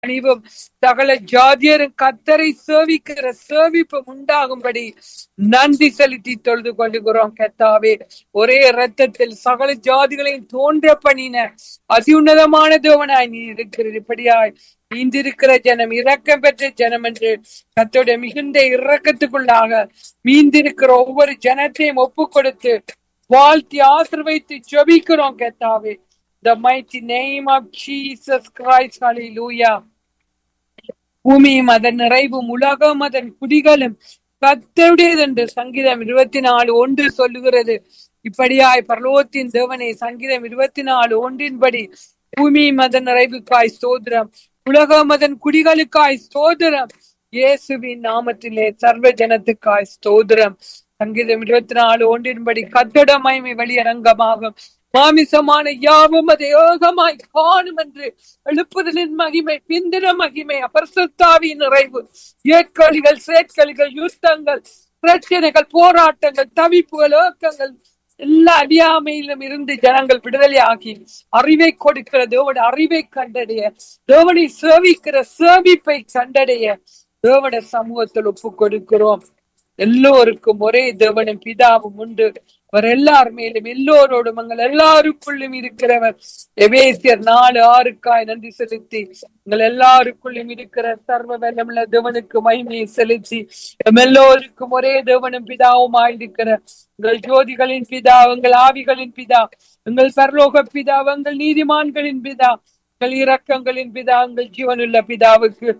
அணிவும் சகல ஜாதியரும் கத்தரை சேவிக்கிற சேவிப்பும் உண்டாகும்படி நன்றி செலுத்தி தொழுது கொள்ளுகிறோம் கத்தாவே ஒரே இரத்தத்தில் சகல ஜாதிகளையும் தோன்ற பண்ணின அதியுன்னதமான தேவனாய் நீ இருக்கிறது இப்படியாய் மீந்திருக்கிற ஜனம் இரக்கம் பெற்ற ஜனம் என்று கத்தோட மிகுந்த இரக்கத்துக்குள்ளாக மீந்திருக்கிற ஒவ்வொரு ஜனத்தையும் ஒப்பு கொடுத்து வாழ்த்தி ஆசிர்வைத்து ஜெபிக்கிறோம் கத்தாவே the mighty name of Jesus Christ hallelujah பூமியும் அதன் நிறைவும் உலகம் அதன் குடிகளும் கத்தருடையது என்று சங்கீதம் இருபத்தி நாலு ஒன்று சொல்லுகிறது இப்படியாய் பரலோகத்தின் தேவனே சங்கீதம் இருபத்தி நாலு ஒன்றின்படி பூமியும் அதன் நிறைவுக்காய் ஸ்தோத்திரம் உலகம் அதன் குடிகளுக்காய் ஸ்தோத்திரம் இயேசுவின் நாமத்திலே சர்வ ஜனத்துக்காய் ஸ்தோத்திரம் சங்கீதம் இருபத்தி நாலு ஒன்றின்படி கத்தட மகிமை வெளியரங்கமாகும் மாமிசமான யாவும் அதை ஏகமாய் காணும் என்று எழுப்புதலின் மகிமை பிந்திர மகிமை அபர்சத்தாவின் நிறைவு ஏற்களிகள் சேற்களிகள் யுத்தங்கள் பிரச்சனைகள் போராட்டங்கள் தவிப்புகள் ஏக்கங்கள் எல்லா அறியாமையிலும் இருந்து ஜனங்கள் விடுதலையாகி அறிவை கொடுக்கிற தேவட அறிவை கண்டடைய தேவனை சேவிக்கிற சேவிப்பை கண்டடைய தேவட சமூகத்தில் ஒப்பு கொடுக்கிறோம் எல்லோருக்கும் ஒரே தேவனும் பிதாவும் உண்டு அவர் எல்லார் மேலும் எல்லோரோடும் எங்கள் எல்லாருக்குள்ளும் இருக்கிறவர் எவேசியர் நாலு ஆறுக்காய் நன்றி செலுத்தி எங்கள் எல்லாருக்குள்ளும் இருக்கிற சர்வ வல்லமுள்ள தேவனுக்கு மகிமையை செலுத்தி எம் எல்லோருக்கும் ஒரே தேவனும் பிதாவுமாய் இருக்கிற எங்கள் ஜோதிகளின் பிதா எங்கள் ஆவிகளின் பிதா எங்கள் பரலோக பிதா எங்கள் நீதிமான்களின் பிதா எங்கள் இரக்கங்களின் பிதா எங்கள் ஜீவனுள்ள பிதாவுக்கு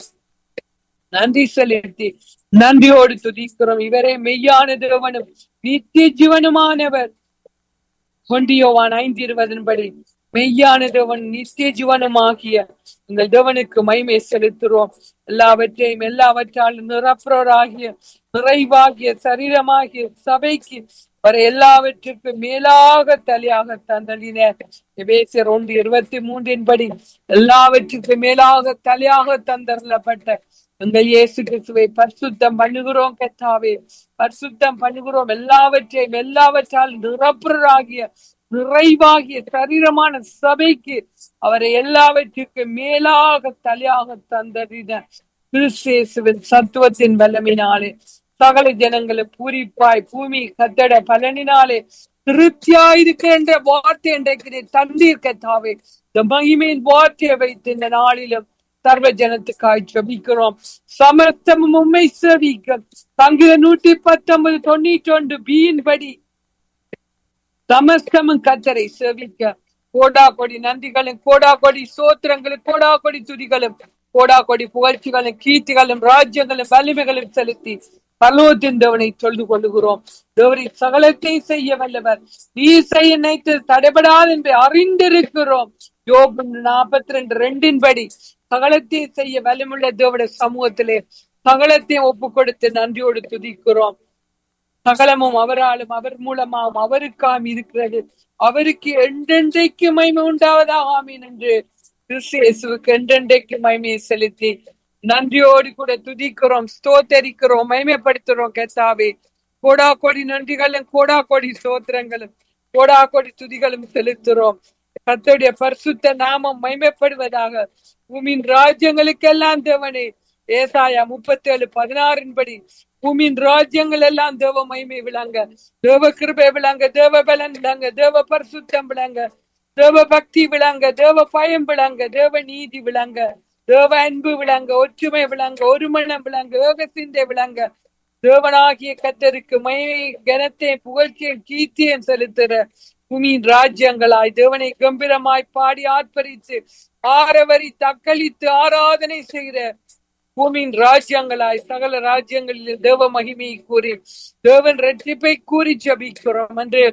நன்றி செலுத்தி நன்றியோடு துதிக்கிறோம் இவரே மெய்யான தேவனும் நித்திய ஜீவனுமானவர் கொண்டியோவான் ஐந்து இருபதன்படி மெய்யான தேவன் நித்திய ஜீவனுமாகிய எங்கள் தேவனுக்கு மைமை செலுத்துறோம் எல்லாவற்றையும் எல்லாவற்றாலும் நிரப்புறராகிய நிறைவாகிய சரீரமாகிய சபைக்கு வர எல்லாவற்றுக்கும் மேலாக தலையாக தந்தளினர் எபேசியர் ஒன்று இருபத்தி மூன்றின் படி எல்லாவற்றுக்கும் மேலாக தலையாக தந்தரப்பட்ட எங்கள் இயேசு கிறிஸ்துவை பரிசுத்தம் பண்ணுகிறோம் கத்தாவே பரிசுத்தம் பண்ணுகிறோம் எல்லாவற்றையும் எல்லாவற்றால் நிரப்புறாகிய நிறைவாகிய சரீரமான சபைக்கு அவரை எல்லாவற்றுக்கும் மேலாக தலையாக தந்தறின கிறிஸ்தேசுவின் சத்துவத்தின் வல்லமினாலே சகல ஜனங்களும் பூரிப்பாய் பூமி கத்தட பலனினாலே திருப்தியாயிருக்கிற என்ற வார்த்தை இன்றைக்கு தந்தீர் கத்தாவே இந்த மகிமையின் வார்த்தையை வைத்து இந்த நாளிலும் சர்வ ஜனத்துக்காய் ஜபிக்கிறோம் சமர்த்தமும் உண்மை செவிக்கும் தங்கிற நூற்றி பத்தொன்பது தொண்ணூற்றி ஒன்று பியின் படி சமஸ்தமும் கத்தரை செவிக்க கோடா கொடி நன்றிகளும் கோடா கொடி சோத்திரங்களும் கோடா கொடி துதிகளும் கோடா கொடி புகழ்ச்சிகளும் கீர்த்திகளும் ராஜ்யங்களும் வலிமைகளும் செலுத்தி பலோத்தின் தேவனை தொழுது கொள்ளுகிறோம் தேவரை சகலத்தை செய்ய வல்லவர் நீ செய்ய நினைத்து தடைபடாது என்று அறிந்திருக்கிறோம் யோபு நாற்பத்தி ரெண்டு ரெண்டின் படி சகலத்தை செய்ய வலிமுள்ள தேவட சமூகத்திலே சகலத்தையும் ஒப்பு கொடுத்து நன்றியோடு துதிக்கிறோம் சகலமும் அவராலும் அவர் மூலமாகவும் அவருக்காம் இருக்கிறது அவருக்கு என்றென்றைக்கு மகிமை உண்டாவதாக ஆமீன் என்று கிறிஸ்து இயேசுவுக்கு என்றென்றைக்கு மகிமையை செலுத்தி நன்றியோடு கூட துதிக்கிறோம் ஸ்தோத்தரிக்கிறோம் மகிமைப்படுத்துறோம் கத்தாவே கோடா கோடி நன்றிகளும் கோடா கோடி ஸ்தோத்திரங்களும் கோடா கோடி துதிகளும் செலுத்துறோம் கத்தோடைய பரிசுத்த நாமம் மகிமைப்படுவதாக பூமியின் ராஜ்யங்களுக்கெல்லாம் தேவனே ஏசாயா முப்பத்தி ஏழு பதினாறின் படி பூமியின் ராஜ்யங்கள் எல்லாம் தேவ மகிமை விளங்க தேவ கிருபை விளங்க தேவ பலன் விளங்க தேவ பரிசுத்தம் விளங்க தேவ பக்தி விளங்க தேவ பயம் விளங்க தேவ நீதி விளங்க தேவ அன்பு விளங்க ஒற்றுமை விளங்க ஒரு மனம் விளங்க ஏக சிந்தை விளங்க தேவனாகிய கத்தருக்கு மயை கனத்தை புகழ்ச்சியும் கீர்த்தியும் செலுத்துற பூமியின் ராஜ்யங்களாய் தேவனை கம்பீரமாய் பாடி ஆர்ப்பரித்து ஆரவரி தக்களித்து ஆராதனை செய்கிற பூமியின் ராஜ்யங்களாய் சகல ராஜ்யங்களில் தேவ மகிமையை கூறி தேவன் ரட்சிப்பை கூறி ஜபிக்கிறோம் என்று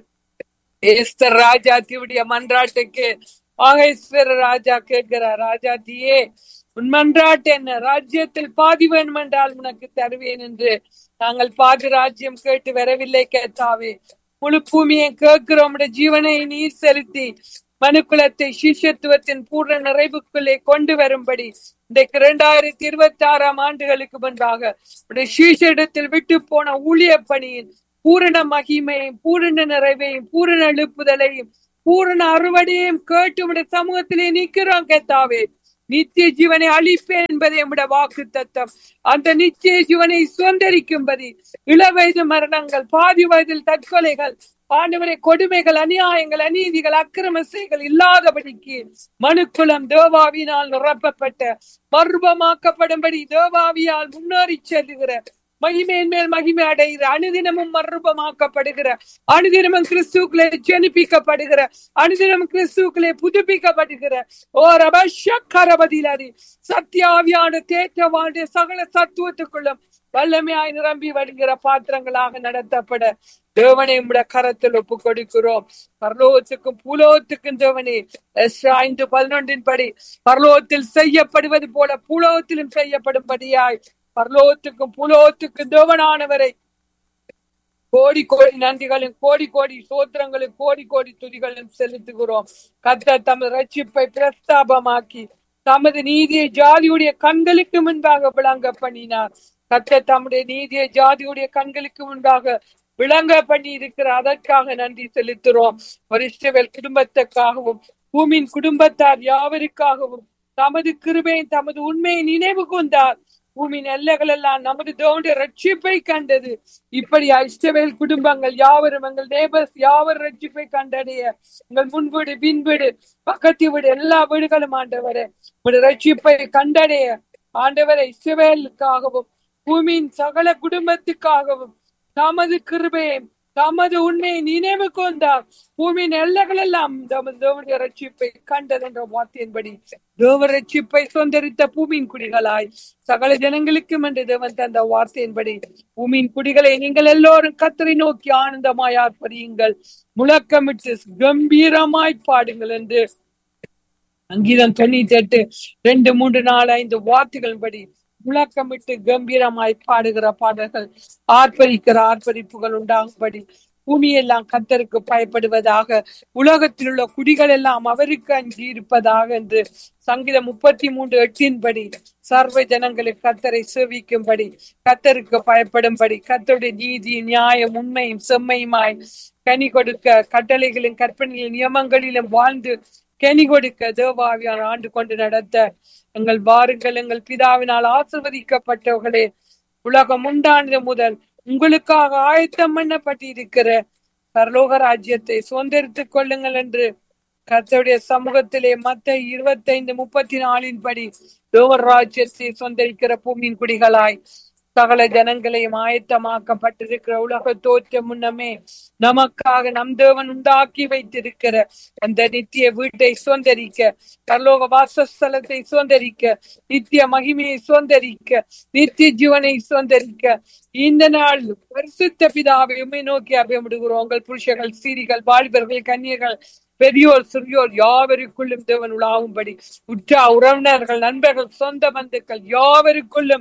ஏஸ்தர் ராஜாத்தியுடைய மன்றாட்டுக்கு ஆகேஸ்வர ராஜா கேட்கிறார் ராஜாத்தியே உன் மன்றாட்டு என்ன ராஜ்யத்தில் பாதி வேணும் என்றால் உனக்கு தருவேன் என்று நாங்கள் பாதி ராஜ்யம் கேட்டு வரவில்லை கேட்டாவே முழு பூமியை கேட்கிறோம் ஜீவனை நீர் செலுத்தி மனுக்குலத்தை சிஷ்யத்துவத்தின் பூர்ண நிறைவுக்குள்ளே கொண்டு வரும்படி இன்றைக்கு இரண்டாயிரத்தி இருபத்தி ஆறாம் ஆண்டுகளுக்கு முன்பாக சீஷிடத்தில் விட்டு போன ஊழிய பணியின் பூரண மகிமையும் பூரண நிறைவையும் பூரண எழுப்புதலையும் பூரண அறுவடையும் கேட்டு உடைய சமூகத்திலே நிக்கிறோம் கத்தாவே நித்திய ஜீவனை அழிப்பேன் என்பதை நம்முடைய வாக்கு தத்தம் அந்த நித்திய ஜீவனை சுதந்திரிக்கும்படி இளவயது மரணங்கள் பாதி வயதில் தற்கொலைகள் ஆண்டவரை கொடுமைகள் அநியாயங்கள் அநீதிகள் அக்கிரம செய்கள் இல்லாதபடிக்கு மனுக்குலம் தேவாவினால் நிரப்பப்பட்ட மர்வமாக்கப்படும்படி தேவாவியால் முன்னேறி செல்லுகிற மகிமையின் மேல் மகிமை அடைகிற அனுதினமும் மறுபமாக்கப்படுகிற அனுதினமும் கிறிஸ்துக்களே ஜெனிப்பிக்கப்படுகிற அனுதினமும் கிறிஸ்துக்களே புதுப்பிக்கப்படுகிற ஓ ரபஷக்கரபதிலரி சத்தியாவியான தேற்றவாண்டு சகல சத்துவத்துக்குள்ளும் வல்லமையாய் நிரம்பி வருகிற பாத்திரங்களாக நடத்தப்பட தேவனை உம்முடைய கரத்தில் ஒப்பு கொடுக்கிறோம் பரலோகத்துக்கும் பூலோகத்துக்கும் தேவனே எஸ்ரா ஐந்து பதினொன்றின் படி பரலோகத்தில் செய்யப்படுவது போல பூலோகத்திலும் செய்யப்படும்படியாய் பரலோகத்துக்கும் பூலோகத்துக்கும் தேவனானவரை கோடி கோடி நன்றிகளும் கோடி கோடி சோத்திரங்களும் கோடி கோடி துதிகளும் செலுத்துகிறோம் கத்த தமது ரட்சிப்பை பிரஸ்தாபமாக்கி தமது நீதியை ஜாதியுடைய கண்களுக்கு முன்பாக விளங்க பண்ணினார் கத்த தம்முடைய நீதியை ஜாதியுடைய கண்களுக்கு முன்பாக விளங்க பண்ணி இருக்கிற அதற்காக நன்றி செலுத்துறோம் வரிஷ்டவேல் குடும்பத்துக்காகவும் பூமியின் குடும்பத்தார் யாவருக்காகவும் தமது கிருபையின் தமது உண்மையை நினைவு கொண்டார் பூமியின் எல்லைகள் எல்லாம் நமது தோன்ற ரட்சிப்பை கண்டது இப்படி இஷ்டவேல் குடும்பங்கள் யாவரும் எங்கள் நேபர்ஸ் யாவரும் ரட்சிப்பை கண்டடைய எங்கள் முன்வீடு பின்வீடு பக்கத்து வீடு எல்லா வீடுகளும் ஆண்டவரே உங்களுடைய ரட்சிப்பை கண்டடைய ஆண்டவரை இஸ்ரவேலுக்காகவும் பூமியின் சகல குடும்பத்துக்காகவும் தமது கிருபையை தமது உண்மையை நினைவு கொண்டார் பூமியின் எல்லைகள் எல்லாம் தமது தேவனுடைய ரட்சிப்பை கண்டது என்ற வார்த்தையின்படி தேவ ரட்சிப்பை சொந்தரித்த பூமியின் குடிகளாய் சகல ஜனங்களுக்கும் என்று தேவன் தந்த வார்த்தையின்படி பூமியின் குடிகளை நீங்கள் எல்லோரும் கத்தரை நோக்கி ஆனந்தமாய் ஆர்ப்பரியுங்கள் முழக்கமிட்டு கம்பீரமாய் பாடுங்கள் என்று அங்கீதம் தொண்ணூத்தி எட்டு ரெண்டு மூன்று நாலு ஐந்து வார்த்தைகளின்படி முழக்கமிட்டு கம்பீரமாய் பாடுகிற பாடல்கள் ஆர்ப்பரிக்கிற ஆர்ப்பரிப்புகள் உண்டாகும்படி பூமியெல்லாம் கத்தருக்கு பயப்படுவதாக உலகத்தில் உள்ள குடிகள் எல்லாம் அவருக்கு அஞ்சி இருப்பதாக என்று சங்கீதம் முப்பத்தி மூன்று எட்டின்படி சர்வ ஜனங்களுக்கு கத்தரை சேவிக்கும்படி கத்தருக்கு பயப்படும்படி கத்தருடைய நீதி நியாயம் உண்மையும் செம்மையுமாய் கனி கொடுக்க கட்டளைகளின் கற்பனைகளின் நியமங்களிலும் வாழ்ந்து கனி கொடுக்க தேவாவியான ஆண்டு கொண்டு நடத்த எங்கள் வாருங்கள் எங்கள் பிதாவினால் ஆசிர்வதிக்கப்பட்டவர்களே உலகம் உண்டானது முதல் உங்களுக்காக ஆயத்தம் பண்ணப்பட்டிருக்கிற பரலோக ராஜ்யத்தை சுதந்திரித்துக் கொள்ளுங்கள் என்று கர்த்தருடைய சமூகத்திலே மத்த இருபத்தைந்து முப்பத்தி நாலின் படி தேவர் ராஜ்யத்தை சொந்தரிக்கிற பூமியின் குடிகளாய் சகல ஜனங்களையும் ஆயத்தமாக்கப்பட்டிருக்கிற உலக தோற்ற முன்னமே நமக்காக நம் தேவன் உண்டாக்கி வைத்திருக்கிற அந்த நித்திய வீட்டை சுதந்திரிக்க பரலோக வாசஸ்தலத்தை சுதந்திரிக்க நித்திய மகிமையை சுதந்திரிக்க நித்திய ஜீவனை சுதந்திரிக்க இந்த நாள் பரிசுத்த பிதாவை உண்மை நோக்கி அபியமிடுகிறோம் உங்கள் புருஷர்கள் சீரிகள் வாலிபர்கள் கன்னியர்கள் பெரியோர் சிறியோர் யாவருக்குள்ளும் தேவன் உலாவும்படி உற்றா உறவினர்கள் நண்பர்கள் சொந்த பந்துக்கள் யாவருக்குள்ளும்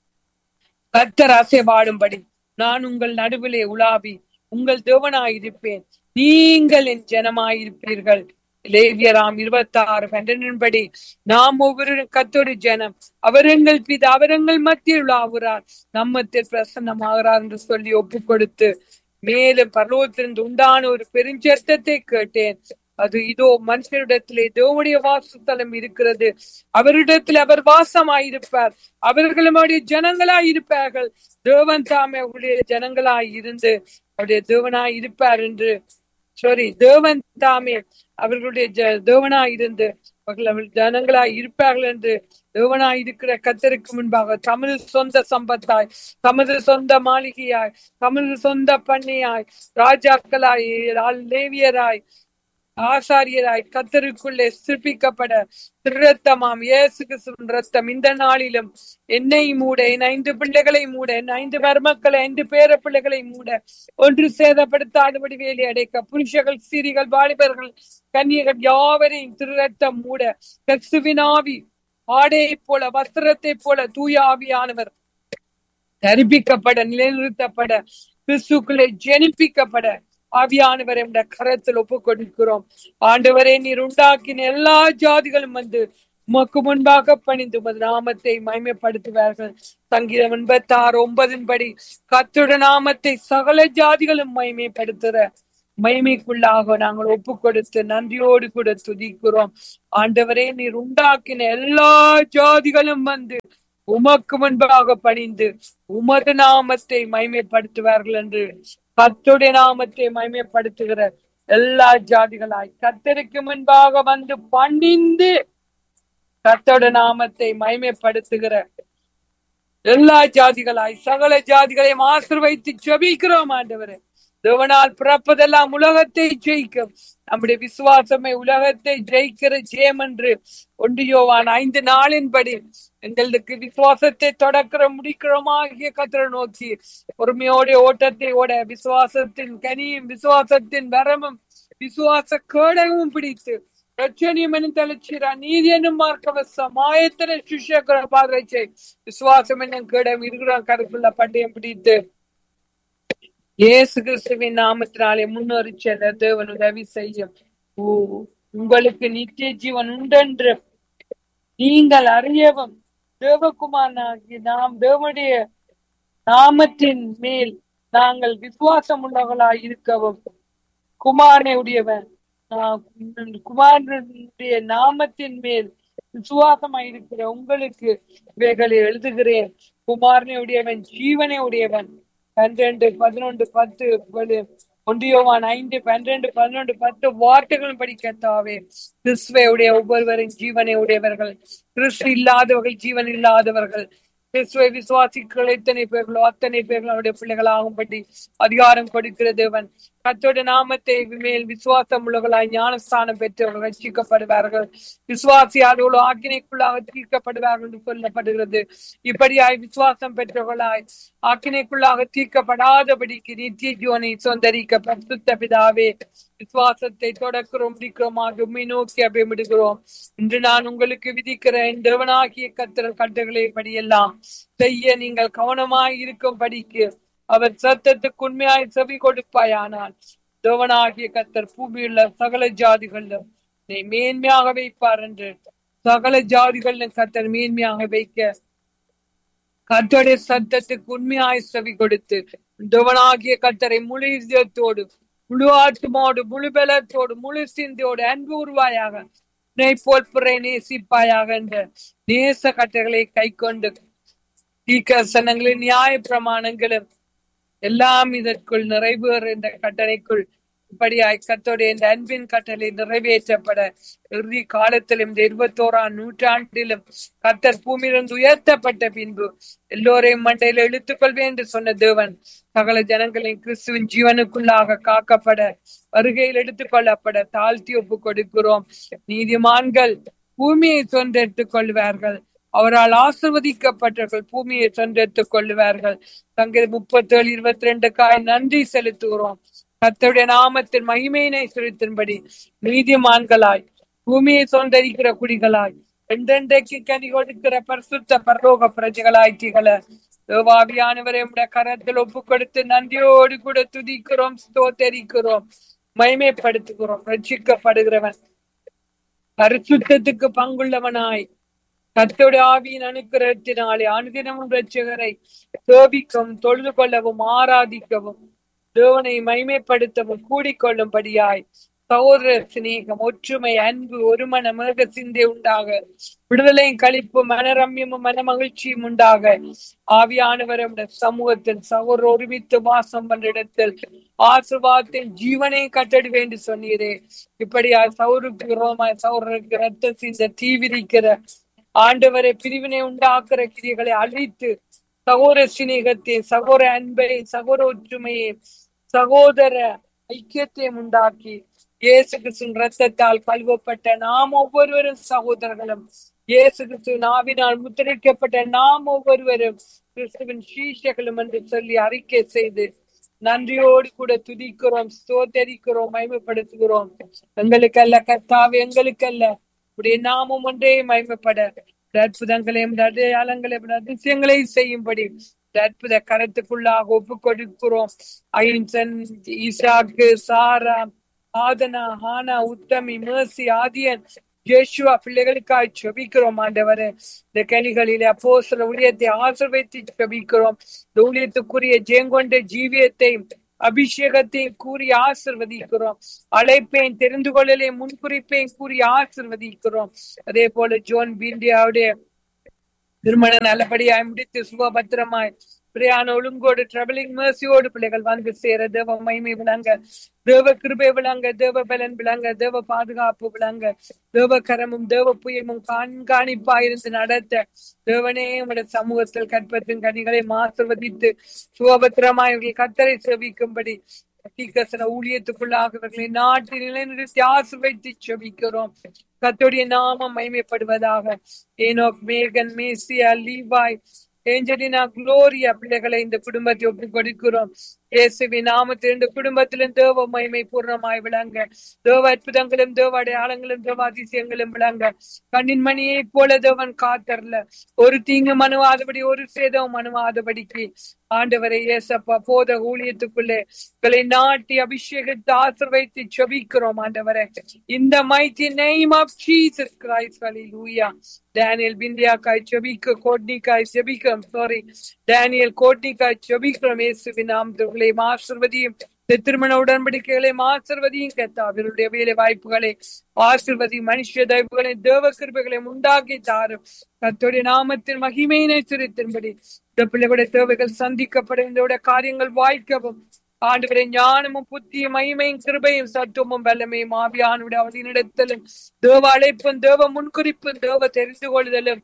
கர்த்தர் அசைவாடும்படி நான் உங்கள் நடுவிலே உலாவி உங்கள் தேவனாயிருப்பேன் நீங்கள் என் ஜனமாயிருப்பீர்கள் லேவியராம் இருபத்தி ஆறு பன்னெண்டின்படி நாம் ஒவ்வொரு கத்தோடு ஜனம் அவரங்கள் பிது அவரங்கள் மத்தியில் உலாவுறார் நம்மத்தில் பிரசன்னமாகிறார் என்று சொல்லி ஒப்பு கொடுத்து மேலும் பரலோகத்திலிருந்து உண்டான ஒரு பெருஞ்சத்தத்தை கேட்டேன் அது இதோ மனுஷரிடத்திலே தேவனுடைய வாசஸ்தலம் இருக்கிறது அவரிடத்தில் அவர் வாசமாயிருப்பார் அவர்களும் அவருடைய ஜனங்களாய் இருப்பார்கள் தேவன் தாமே அவருடைய ஜனங்களாய் இருந்து அவருடைய தேவனாய் இருப்பார் என்று சாரி தேவன் தாமே அவர்களுடைய ஜ தேவனாய் இருந்து அவர்கள் அவர்கள் ஜனங்களாய் இருப்பார்கள் என்று தேவனாய் இருக்கிற கத்தருக்கு முன்பாக தமது சொந்த சம்பத்தாய் தமது சொந்த மாளிகையாய் தமது சொந்த பண்ணையாய் ராஜாக்களாய் லேவியராய் ஆசாரியராய் கத்தருக்குள்ளே சிற்பிக்கப்பட திருரத்தமாம் இயேசு கிறிஸ்துவின் ரத்தம் இந்த நாளிலும் என்னை மூட என் ஐந்து பிள்ளைகளை மூட என் ஐந்து மருமக்களை ஐந்து பேர பிள்ளைகளை மூட ஒன்று சேதப்படுத்தாதபடி வேலி அடைக்க புருஷர்கள் சிறிகள் வாலிபர்கள் கன்னியர்கள் யாவரையும் திருரத்தம் மூட கிறிஸ்துவினாவி ஆடையை போல வஸ்திரத்தை போல தூய ஆவியானவர் தரிப்பிக்கப்பட நிலைநிறுத்தப்பட கிறிஸ்துக்குள்ளே ஜெனிப்பிக்கப்பட ஆவியானவரை உடைய கரத்தில் ஒப்பு கொடுக்கிறோம் ஆண்டவரே நீர் உண்டாக்கின எல்லா ஜாதிகளும் வந்து உமக்கு முன்பாக பணிந்து உமது நாமத்தை மயமைப்படுத்துவார்கள் சங்கீதம் எண்பத்தி ஆறு ஒன்பதின் படி கத்துட நாமத்தை சகல ஜாதிகளும் மயமைப்படுத்துற மகிமைக்குள்ளாக நாங்கள் ஒப்பு கொடுத்து நன்றியோடு கூட துதிக்கிறோம் ஆண்டவரே நீர் உண்டாக்கின எல்லா ஜாதிகளும் வந்து உமக்கு முன்பாக பணிந்து உமது நாமத்தை மகிமைப்படுத்துவார்கள் என்று கர்த்தருடைய நாமத்தை மகிமைப்படுத்துகிற எல்லா ஜாதிகளாய் கர்த்தருக்கு முன்பாக வந்து பணிந்து கர்த்தருடைய நாமத்தை மகிமைப்படுத்துகிற எல்லா ஜாதிகளாய் சகல ஜாதிகளையும் ஆசிர்வைத்து ஜெபிக்கிறோம் ஆண்டவரே தேவனால் பிறப்பதெல்லாம் உலகத்தை ஜெயிக்கும் நம்முடைய விசுவாசமே உலகத்தை ஜெயிக்கிற ஜெயம் என்று ஒன்றியோவான் ஐந்து நாளின்படி எங்களுக்கு விசுவாசத்தை தொடக்கிற முடிக்கிறோமாகிய கத்திர நோக்கி பொறுமையோட ஓட்டத்தை ஓட விசுவாசத்தின் கனியும் விசுவாசத்தின் வரமும் விசுவாச கேடவும் பிடித்து ரட்சணியம் தலைச்சீரா நீதி என்னும் மார்க்கவசம் மாயத்திர சிஷ்யக்கிற பாதரை விசுவாசம் என்னும் கேடம் இருக்கிறோம் கருக்குள்ள பட்டயம் பிடித்து இயேசு கிறிஸ்துவின் நாமத்தினாலே முன்னேறி செல்ல தேவன் உதவி செய்யும் ஓ உங்களுக்கு நித்திய ஜீவன் உண்டென்று நீங்கள் அறியவும் தேவகுமாரனாகி நாம் தேவனுடைய நாமத்தின் மேல் நாங்கள் விசுவாசம் உள்ளவர்களாய் இருக்கவும் குமாரனை உடையவன் குமாரனுடைய நாமத்தின் மேல் விசுவாசமாய் இருக்கிற உங்களுக்கு இவைகளை எழுதுகிறேன் குமாரனை உடையவன் ஜீவனை உடையவன் பன்னிரண்டு பதினொன்று பத்து ஒன்றியோவான் ஐந்து பன்னிரண்டு பதினொன்று பத்து வார்த்தைகளும் படிக்கத்தாவே கிறிஸ்துவையுடைய ஒவ்வொருவரின் ஜீவனை உடையவர்கள் கிறிஸ்து இல்லாதவர்கள் ஜீவன் இல்லாதவர்கள் கிறிஸ்துவை விசுவாசிகள் எத்தனை பேர்களோ அத்தனை பேர்கள் அவருடைய பிள்ளைகளாகும்படி அதிகாரம் கொடுக்கிற தேவன் கத்தோட நாமத்தை மேல் விசுவாசம் உள்ளவர்களாய் ஞானஸ்தானம் பெற்றவர்கள் ரட்சிக்கப்படுவார்கள் விசுவாசியாளர்களோ ஆக்கினைக்குள்ளாக தீர்க்கப்படுவார்கள் என்று சொல்லப்படுகிறது இப்படியாய் விசுவாசம் பெற்றவர்களாய் ஆக்கினைக்குள்ளாக தீர்க்கப்படாதபடிக்கு நித்திய ஜீவனை சொந்தரிக்க பரிசுத்த பிதாவே விசுவாசத்தை தொடக்கிறோம் முடிக்கிறோமாக உண்மை நோக்கி அபிமிடுகிறோம் இன்று நான் உங்களுக்கு விதிக்கிறேன் தேவனாகிய கத்திர கட்டுகளை படியெல்லாம் செய்ய நீங்கள் கவனமாய் இருக்கும் படிக்கு அவர் சத்தத்துக்கு உண்மையாய் செவி கொடுப்பாயானால் தேவனாகிய கத்தர் பூமியுள்ள சகல ஜாதிகளிலும் நீ மேன்மையாக வைப்பார் என்று சகல ஜாதிகளிலும் கத்தர் மேன்மையாக வைக்க கத்தருடைய சத்தத்துக்கு உண்மையாய் செவி கொடுத்து தேவனாகிய கத்தரை முழு இதயத்தோடு முழு ஆத்மாவோடு முழு பலத்தோடு முழு சிந்தையோடு அன்பு உருவாயாக உன்னை போல் பிறை நேசிப்பாயாக என்ற நேச கட்டளைகளை கை கொண்டு தீக்கசனங்களின் நியாய பிரமாணங்களும் எல்லாம் இதற்குள் நிறைவேறுகின்ற கட்டளைக்குள் இப்படியாய் கத்தோடைய இந்த அன்பின் கட்டளை நிறைவேற்றப்பட இறுதி காலத்திலும் இந்த இருபத்தோராம் நூற்றாண்டிலும் கத்தர் பூமியிலிருந்து உயர்த்தப்பட்ட பின்பு எல்லோரையும் மண்டையில் இழுத்துக் கொள்வேன் என்று சொன்ன தேவன் சகல ஜனங்களின் கிறிஸ்துவின் ஜீவனுக்குள்ளாக காக்கப்பட வருகையில் எடுத்துக் கொள்ளப்பட தாழ்த்தி ஒப்பு கொடுக்கிறோம் நீதிமான்கள் பூமியை சொந்தெடுத்துக் கொள்வார்கள் அவரால் ஆசிர்வதிக்கப்பட்டவர்கள் பூமியை சொந்தெடுத்துக் கொள்வார்கள் தங்கள் முப்பத்தி ஏழு இருபத்தி ரெண்டுக்காய் நன்றி செலுத்துகிறோம் கத்தருடைய நாமத்தின் மகிமையினை செலுத்தின்படி நீதிமான்களாய் பூமியை சொந்தரிக்கிற குடிகளாய் என்றென்றைக்கு கனி கொடுக்கிற பரிசுத்த பரலோக பிரஜைகளாய் திகழ தேவாவியானவரை உடைய கரத்தில் ஒப்பு கொடுத்து நன்றியோடு கூட துதிக்கிறோம் ஸ்தோத்தரிக்கிறோம் மகிமைப்படுத்துகிறோம் ரட்சிக்கப்படுகிறவன் பரிசுத்தத்துக்கு பங்குள்ளவனாய் கத்தோடைய ஆவியின் அனுக்கிரகத்தினாலே அனுதினமும் ரட்சகரை சோபிக்கவும் தொழுது கொள்ளவும் ஆராதிக்கவும் தேவனை மைமைப்படுத்தவும் கூடிக்கொள்ளும்படியாய் சகோதர சிநேகம் ஒற்றுமை அன்பு ஒருமன மிருக சிந்தை உண்டாக விடுதலையும் கழிப்பு மனரம்யமும் மன மகிழ்ச்சியும் உண்டாக ஆவியானவரும் சமூகத்தில் சகோதர ஒருமித்து வாசம் பண்ற இடத்தில் ஆசிர்வாதத்தின் ஜீவனை கட்டடுவேன் என்று சொன்னீரே இப்படியா சௌருக்கு ரோமாய் சௌருக்கு ரத்த சிந்த தீவிரிக்கிற ஆண்டவரை பிரிவினை உண்டாக்குற கிரிகளை அழித்து சகோதர சிநேகத்தை சகோதர அன்பை சகோதர ஒற்றுமையை சகோதர ஐக்கியத்தையும் உண்டாக்கி இயேசு கிறிஸ்துவின் ரத்தத்தால் கழுவப்பட்ட நாம் ஒவ்வொருவரும் சகோதரர்களும் இயேசு கிறிஸ்து நாவினால் முத்திரிக்கப்பட்ட நாம் ஒவ்வொருவரும் கிறிஸ்துவின் சீஷர்களும் என்று சொல்லி அறிக்கை செய்து நன்றியோடு கூட துதிக்கிறோம் ஸ்தோத்தரிக்கிறோம் மயமப்படுத்துகிறோம் எங்களுக்கல்ல கர்த்தாவே எங்களுக்கல்ல உடைய நாமம் ஒன்றே மயமப்பட அற்புதங்களையும் அடையாளங்களையும் அதிசயங்களையும் செய்யும்படி அற்புத கரத்துக்குள்ளாக ஒப்பு கொடுக்கிறோம் அகிம்சன் ஈசாக்கு சாரா ஆதனா ஹானா உத்தமி மேசி ஆதியன் ஜேஷுவா பிள்ளைகளுக்காய் செபிக்கிறோம் ஆண்டவரே இந்த கனிகளிலே அப்போ சில ஊழியத்தை ஆசிர்வைத்து செபிக்கிறோம் இந்த ஊழியத்துக்குரிய ஜெயங்கொண்ட ஜீவியத்தை அபிஷேகத்தையும் கூறி ஆசிர்வதிக்கிறோம் அழைப்பையும் தெரிந்து கொள்ளலையும் முன்குறிப்பையும் கூறி ஆசிர்வதிக்கிறோம் அதே போல ஜோன் பீண்டியாவுடைய திருமணம் நல்லபடியாய் முடித்து சுபபத்திரமாய் பிரயாண ஒழுங்கோடு டிராவலிங் மேர்சியோடு பிள்ளைகள் வந்து சேர தேவ மகிமை விளங்க தேவ கிருபை விளங்க தேவ பலன் விளங்க தேவ பாதுகாப்பு விளங்க தேவ கரமும் தேவ புயமும் கண்காணிப்பாயிருந்து நடத்த தேவனே உடைய சமூகத்தில் கற்பத்தின் கனிகளை மாசிர்வதித்து சுபபத்திரமாய் இவர்கள் கத்தரை செவிக்கும்படி தீக்கசன ஊழியத்துக்குள்ளாக இவர்களை நாட்டில் நிலைநிறுத்தி ஆசிர்வைத்து செபிக்கிறோம் கத்தோடைய நாமம் மகிமைப்படுவதாக ஏனோக் மேகன் மேசியா லீவாய் ஏஞ்சலினா குளோரியா பிள்ளைகளை இந்த குடும்பத்தை ஒப்பு கொடுக்கிறோம் இயேசுவின் நாமத்தில் இந்த குடும்பத்திலும் தேவ மகிமை பூர்ணமாய் விளங்க தேவ அற்புதங்களும் தேவ அடையாளங்களும் தேவ அதிசயங்களும் விளங்க கண்ணின் மணியை போல தேவன் காத்தரல ஒரு தீங்கு மனுவாதபடி ஒரு சேதம் மனுவாதபடிக்கு ஆண்டவரை ஏசப்பா போத ஊழியத்துக்குள்ளே களை நாட்டி அபிஷேகத்தை ஆசிர்வைத்து செபிக்கிறோம் ஆண்டவரை இந்த மைத்தி name of Jesus Christ hallelujah Daniel பிந்தியாக்காய் செபிக்க கோட்னிக்காய் செபிக்கிறோம் சாரி டேனியல் கோட்னிக்காய் செபிக்கிறோம் இயேசுவின் நாமத்தில் ஆசிர்வதியும் இந்த திருமண உடன்படிக்கைகளை ஆசிர்வதியும் கத்தா அவருடைய வேலை வாய்ப்புகளை ஆசிர்வதி மனுஷ தயவுகளை தேவ கிருபைகளை உண்டாக்கி தாரும் கத்தோடைய நாமத்தில் மகிமையினை சுரித்தின்படி இந்த பிள்ளைகளுடைய தேவைகள் சந்திக்கப்படும் இந்த காரியங்கள் வாய்க்கவும் ஆண்டவரை ஞானமும் புத்தியும் மகிமையும் கிருபையும் சத்துவமும் வல்லமையும் ஆவியானுடைய அவளினிடத்திலும் தேவ அழைப்பும் தேவ முன்குறிப்பும் தேவ தெரிந்து கொள்ளுதலும்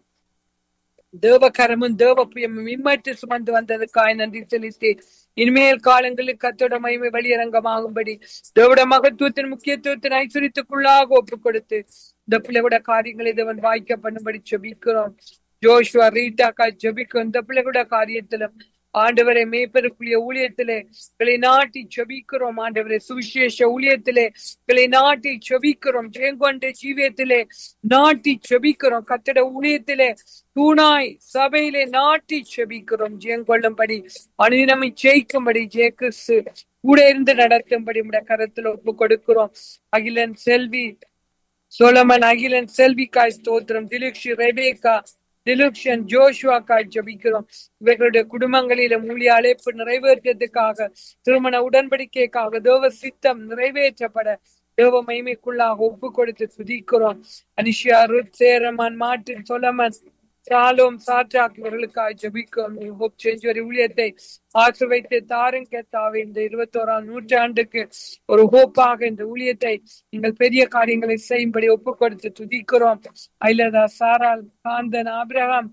தேவ கரமும் தேவ புயமும் இம்மட்டு சுமந்து வந்ததுக்காய் நன்றி செலுத்தி இனிமேல் காலங்களில் கத்தோட மகிமை வெளியரங்கமாகும்படி தேவட மகத்துவத்தின் முக்கியத்துவத்தின் ஐஸ்வரியத்துக்குள்ளாக ஒப்பு கொடுத்து இந்த பிள்ளையோட காரியங்களை தேவன் வாய்க்க பண்ணும்படி ஜெபிக்கிறோம் ஜோஷுவா ரீட்டாக்கா ஜெபிக்கும் இந்த பிள்ளைகளோட காரியத்திலும் ஆண்டவரை மேய்ப்பருக்குரிய ஊழியத்திலே கிளை நாட்டி செபிக்கிறோம் ஆண்டவரை சுவிசேஷ ஊழியத்திலே கிளை நாட்டி செபிக்கிறோம் ஜெயங்கொண்ட ஜீவியத்திலே நாட்டி செபிக்கிறோம் கத்திட ஊழியத்திலே தூணாய் சபையிலே நாட்டி செபிக்கிறோம் ஜெயங்கொள்ளும்படி அனுதினமை ஜெயிக்கும்படி ஜெயகிறிஸ்து கூட இருந்து நடத்தும்படி உடைய கரத்துல ஒப்பு கொடுக்கிறோம் அகிலன் செல்வி சோலமன் அகிலன் செல்விக்காய் ஸ்தோத்திரம் திலுக்ஷி ரெபேக்கா டிலுக்ஷன் ஜோஷுவாக்காய் ஜபிக்கிறோம் இவர்களுடைய குடும்பங்களில மூலிய அழைப்பு நிறைவேற்றத்துக்காக திருமண உடன்படிக்கைக்காக தேவ சித்தம் நிறைவேற்றப்பட தேவ மகிமைக்குள்ளாக ஒப்பு கொடுத்து துதிக்கிறோம் அனிஷியா ருத் சேரமான் மாட்டின் சொலமன் சாலோம் சாற்றாக் இவர்களுக்காக ஜபிக்கும் ஹோப் செஞ்சுவரி ஊழியத்தை ஆசிர்வைத்து தாரும் கேத்தாவே இந்த இருபத்தோராம் நூற்றாண்டுக்கு ஒரு ஹோப்பாக இந்த ஊழியத்தை நீங்கள் பெரிய காரியங்களை செய்யும்படி ஒப்பு கொடுத்து துதிக்கிறோம் ஐலதா சாரால் காந்தன் ஆபிரகாம்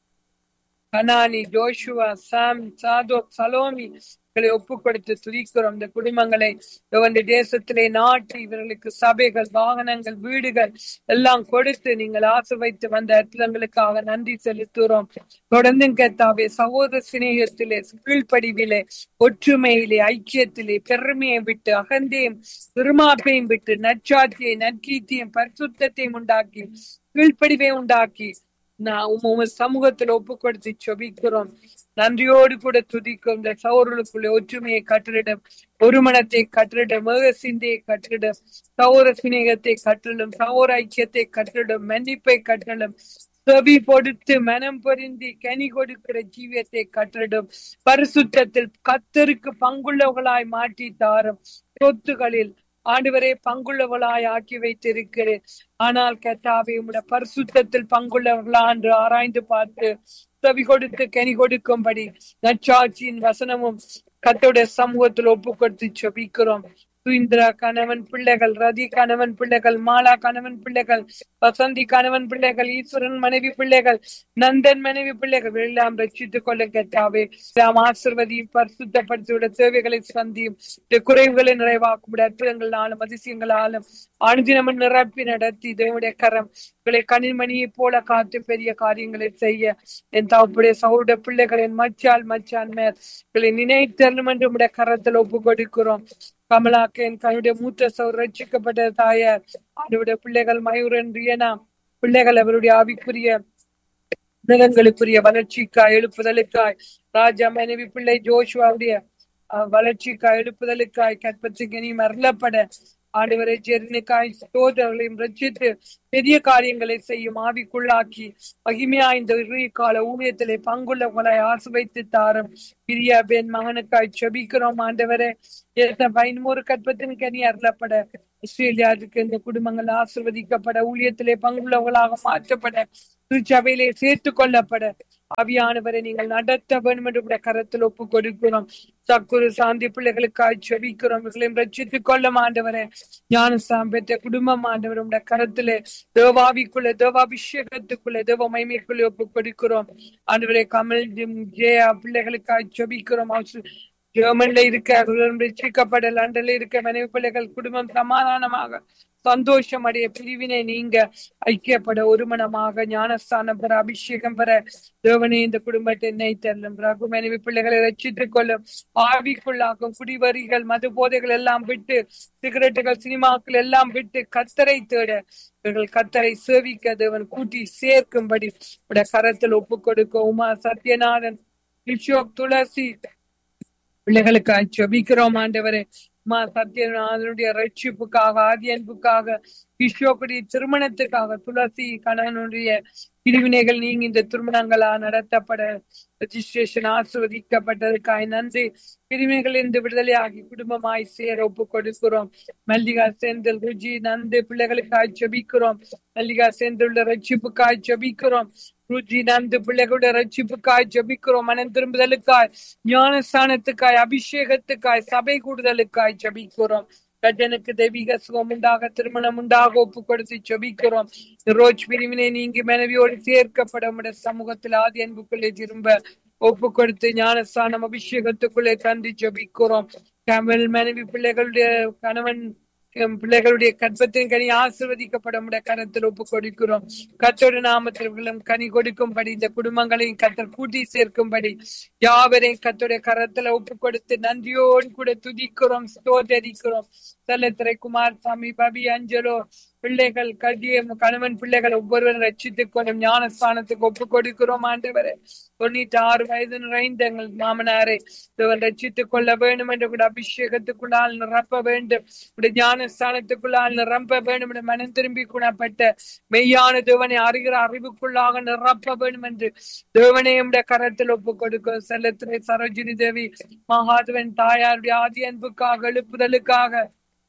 கனானி ஜோஷுவா சாம் சாதோ சலோமி இவர்களை ஒப்பு கொடுத்து துதிக்கிறோம் இந்த குடும்பங்களை இந்த தேசத்திலே நாட்டி இவர்களுக்கு சபைகள் வாகனங்கள் வீடுகள் எல்லாம் கொடுத்து நீங்கள் ஆசை வைத்து வந்த அற்புதங்களுக்காக நன்றி செலுத்துகிறோம் தொடர்ந்து கேத்தாவே சகோதர சிநேகத்திலே கீழ்ப்படிவிலே ஒற்றுமையிலே ஐக்கியத்திலே பெருமையை விட்டு அகந்தையும் திருமாப்பையும் விட்டு நற்சாத்தியை நற்கீர்த்தியும் பரிசுத்தையும் உண்டாக்கி கீழ்ப்படிவை உண்டாக்கி நான் உங்க சமூகத்துல ஒப்பு கொடுத்து சொபிக்கிறோம் நன்றியோடு கூட துதிக்கும் இந்த சௌரலுக்குள்ள ஒற்றுமையை கட்டிடம் ஒரு மனத்தை கட்டிடம் மேக சிந்தையை கட்டிடம் சௌர சிநேகத்தை கட்டிடம் சௌர ஐக்கியத்தை கட்டிடம் மன்னிப்பை கட்டிடம் செவி பொடுத்து மனம் பொருந்தி கனி கொடுக்கிற ஜீவியத்தை கட்டிடம் பரிசுத்தத்தில் கத்தருக்கு பங்குள்ளவர்களாய் மாற்றி தாரும் சொத்துகளில் ஆண்டவரே பங்குள்ளவளாய் ஆக்கி வைத்திருக்கிறேன் ஆனால் கத்தாவே உடைய பரிசுத்தத்தில் பங்குள்ளவர்களா என்று ஆராய்ந்து பார்த்து செவி கொடுத்து கனி கொடுக்கும்படி நச்சாட்சியின் வசனமும் கத்தோட சமூகத்தில் ஒப்பு கொடுத்து செபிக்கிறோம் சுயிந்திரா கணவன் பிள்ளைகள் ரதி கணவன் பிள்ளைகள் மாலா கணவன் பிள்ளைகள் வசந்தி கணவன் பிள்ளைகள் ஈஸ்வரன் மனைவி பிள்ளைகள் நந்தன் மனைவி பிள்ளைகள் எல்லாம் ரட்சித்துக் கொள்ள கேட்டாவே எல்லாம் ஆசிர்வதியும் பரிசுத்தப்படுத்தியோட தேவைகளை சந்தியும் குறைவுகளை நிறைவாக்கும் அற்புதங்களாலும் அதிசயங்களாலும் அனுதினமும் நிரப்பி நடத்தி தேவனுடைய கரம் இவளை கனிமணியை போல காத்து பெரிய காரியங்களை செய்ய என் தவப்புடைய சகோட பிள்ளைகள் என் மச்சால் மச்சான் மேல் இவளை நினைத்தரணும் என்று உடைய கரத்தில் ஒப்பு கொடுக்கிறோம் கமலாக்கு என் கனுடைய மூத்த சௌர் ரட்சிக்கப்பட்ட தாயார் அவருடைய பிள்ளைகள் மயூரன் ரியனா பிள்ளைகள் அவருடைய ஆவிக்குரிய நிலங்களுக்குரிய வளர்ச்சிக்காய் எழுப்புதலுக்காய் ராஜா மனைவி பிள்ளை ஜோஷுவாவுடைய வளர்ச்சிக்காய் எழுப்புதலுக்காய் கற்பத்துக்கு இனி மரளப்பட ஆண்டவரை ஜெர்னிக்காய் சோதர்களையும் ரட்சித்து பெரிய காரியங்களை செய்யும் ஆவிக்குள்ளாக்கி மகிமையா இந்த இறுதி கால ஊழியத்திலே பங்குள்ளவங்களை ஆசுவைத்து தாரும் பிரியா பெண் மகனுக்காய் செபிக்கிறோம் ஆண்டவரே ஏற்ற பதினோரு கற்பத்தின் கனி அருளப்பட ஆஸ்திரேலியாவுக்கு இந்த குடும்பங்கள் ஆசிர்வதிக்கப்பட ஊழியத்திலே பங்குள்ளவர்களாக மாற்றப்பட திருச்சபையிலே சேர்த்துக் கொள்ளப்பட ஆவியானவரை நீங்கள் நடத்த வேண்டும் என்று உடைய கரத்தில் ஒப்பு கொடுக்கிறோம் சக்குரு சாந்தி பிள்ளைகளுக்காய் செபிக்கிறோம் இவர்களையும் ரட்சித்துக் கொள்ளும் ஆண்டவரே ஞானஸ்தாம் பெற்ற குடும்பம் ஆண்டவர் உடைய கரத்திலே தேவாவிக்குள்ள தேவாபிஷேகத்துக்குள்ள தேவ மைமைக்குள்ளே ஒப்பு கொடுக்கிறோம் ஆண்டவரே கமல் ஜிம், ஜெயா பிள்ளைகளுக்காய் செபிக்கிறோம் அவசு- ஜெர்மன்ல இருக்க ரட்சிக்கப்பட லண்டன்ல இருக்க மனைவி பிள்ளைகள் குடும்பம் சமாதானமாக சந்தோஷம் அடைய பிரிவினை நீங்க ஐக்கியப்பட ஒருமனமாக ஞானஸ்தானம் பெற அபிஷேகம் பெற தேவனே இந்த குடும்பத்தை நெய்த்தள்ளும் ரகு மனைவி பிள்ளைகளை ரட்சித்துக் கொள்ளும் ஆவிக்குள்ளாக்கும் குடிவரிகள் மது போதைகள் எல்லாம் விட்டு சிகரெட்டுகள் சினிமாக்கள் எல்லாம் விட்டு கத்தரை தேட இவர்கள் கத்தரை சேவிக்க தேவன் கூட்டி சேர்க்கும்படி உடைய கரத்தில் ஒப்புக் கொடுக்க உமா சத்யநாதன் கிஷோக் துளசி பிள்ளைகளுக்காக ஜெபிக்கிறோம் ஆண்டவரே மா சத்யநாதனுடைய ரட்சிப்புக்காக ஆதி அன்புக்காக கிஷோக்குடைய திருமணத்துக்காக துளசி கணவனுடைய பிரிவினைகள் நீங்க இந்த திருமணங்களா நடத்தப்பட ரெஜிஸ்ட்ரேஷன் ஆசிர்வதிக்கப்பட்டதுக்காய் நன்றி பிரிவினைகளிலிருந்து விடுதலையாகி குடும்பமாய் சேர ஒப்பு கொடுக்கிறோம் மல்லிகா செந்தில் ருஜி நந்து பிள்ளைகளுக்காய் ஜெபிக்கிறோம் மல்லிகா செந்திலுள்ள ரட்சிப்புக்காய் ஜெபிக்கிறோம் ருஜி நந்து பிள்ளைகளுடைய ரட்சிப்புக்காய் ஜெபிக்கிறோம் மனம் திரும்புதலுக்காய் ஞானஸ்தானத்துக்காய் அபிஷேகத்துக்காய் சபை கூடுதலுக்காய் ஜெபிக்கிறோம் கஜனுக்கு தெய்வீக சுகம் உண்டாக திருமணம் உண்டாக ஒப்பு கொடுத்து ஜெபிக்கிறோம் ரோஜ் பிரிவினை நீங்கி மனைவியோடு சேர்க்கப்பட உடைய சமூகத்தில் ஆதி அன்புக்குள்ளே திரும்ப ஒப்பு கொடுத்து ஞானஸ்தானம் அபிஷேகத்துக்குள்ளே தந்து ஜெபிக்கிறோம் கமல் மனைவி பிள்ளைகளுடைய கணவன் எம் பிள்ளைகளுடைய கற்பத்தின் கனி ஆசிர்வதிக்கப்பட உடைய கரத்தில் ஒப்பு கொடுக்கிறோம் கத்தோட நாமத்திலும் கனி கொடுக்கும்படி இந்த குடும்பங்களையும் கத்தர் கூட்டி சேர்க்கும்படி யாவரையும் கத்தோடைய கரத்துல ஒப்பு கொடுத்து நன்றியோடு கூட துதிக்கிறோம் ஸ்தோத்தரிக்கிறோம் செல்லத்திரை குமார் சாமி பபி அஞ்சலோ பிள்ளைகள் கல்விய கணவன் பிள்ளைகள் ஒவ்வொருவரும் ரட்சித்துக் கொள்ளும் ஞானஸ்தானத்துக்கு ஒப்பு கொடுக்கிறோம் ஆண்டவரே தொண்ணூத்தி ஆறு வயது நிறைந்த எங்கள் மாமனாரை தேவன் ரட்சித்துக் கொள்ள வேண்டும் என்று கூட அபிஷேகத்துக்குள்ளால் நிரப்ப வேண்டும் உடைய ஞானஸ்தானத்துக்குள்ளால் நிரப்ப வேண்டும் என்று மனம் திரும்பி குணப்பட்ட மெய்யான தேவனை அறிகிற அறிவுக்குள்ளாக நிரப்ப வேண்டும் என்று தேவனை உடைய கரத்தில் ஒப்பு கொடுக்க செல்லத்திரை சரோஜினி தேவி மகாதவன் தாயாருடைய ஆதி அன்புக்காக எழுப்புதலுக்காக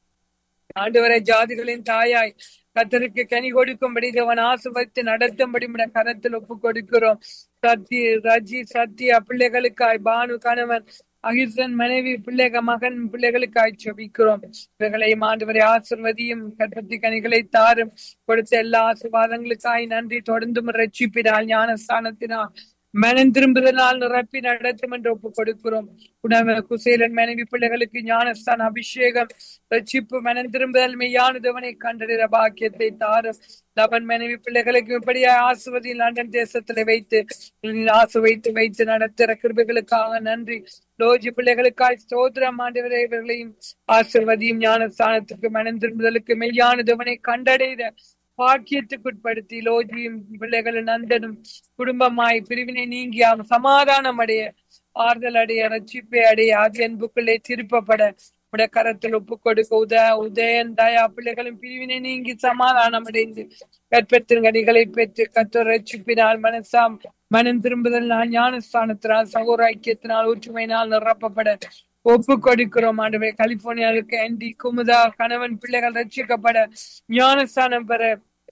ஆண்டவரை ஜாதிகளின் தாயாய் கத்தருக்கு கனி கொடுக்கும்படி தேவன் ஆசுவத்து நடத்தும்படி உடைய கரத்தில் ஒப்பு கொடுக்கிறோம் சத்தி ரஜி சத்யா பிள்ளைகளுக்காய் பானு கணவன் அகிர்சன் மனைவி பிள்ளைக மகன் பிள்ளைகளுக்காய் செபிக்கிறோம் இவர்களை ஆண்டவரை ஆசிர்வதியும் கற்பத்தி கனிகளை தாரும் கொடுத்த எல்லா ஆசிர்வாதங்களுக்காய் நன்றி தொடர்ந்தும் ரட்சிப்பினால் ஞானஸ்தானத்தினால் மனம் திரும்புதனால் நிரப்பி நடத்தும் என்று ஒப்பு கொடுக்கிறோம் உணவு குசேலன் மனைவி பிள்ளைகளுக்கு ஞானஸ்தான் அபிஷேகம் ரட்சிப்பு மனம் திரும்புதல் மெய்யானதவனை கண்டறிற பாக்கியத்தை தாரும் லவன் மனைவி பிள்ளைகளுக்கு இப்படியா ஆசுவதி லண்டன் தேசத்துல வைத்து ஆசு வைத்து வைத்து நடத்துகிற கிருபைகளுக்காக நன்றி லோஜி பிள்ளைகளுக்காய் ஸ்தோத்திரம் ஆண்டவரே இவர்களையும் ஆசிர்வதியும் ஞானஸ்தானத்துக்கு மனம் திரும்புதலுக்கு மெய்யானதவனை கண்டடைத பாக்கியத்துக்குட்படுத்தி லோஜியும் பிள்ளைகளும் நந்தனும் குடும்பமாய் பிரிவினை நீங்கி அவன் சமாதானம் அடைய ஆறுதல் அடைய ரட்சிப்பை அடைய ஆதி அன்புக்குள்ளே திருப்பப்பட உடைய கரத்தில் ஒப்பு கொடுக்க உத உதயன் தயா பிள்ளைகளும் பிரிவினை நீங்கி சமாதானம் அடைந்து கற்பத்தின் கனிகளை பெற்று கத்தோ ரட்சிப்பினால் மனசாம் மனம் திரும்புதல் நான் ஞானஸ்தானத்தினால் சகோர ஐக்கியத்தினால் ஒற்றுமையினால் நிரப்பப்பட ஒப்பு கொடுக்கிறோம் ஆண்டவரே கலிபோர்னியாவுக்கு ஆண்டி குமுதா கணவன் பிள்ளைகள் ரட்சிக்கப்பட ஞானஸ்தானம் பெற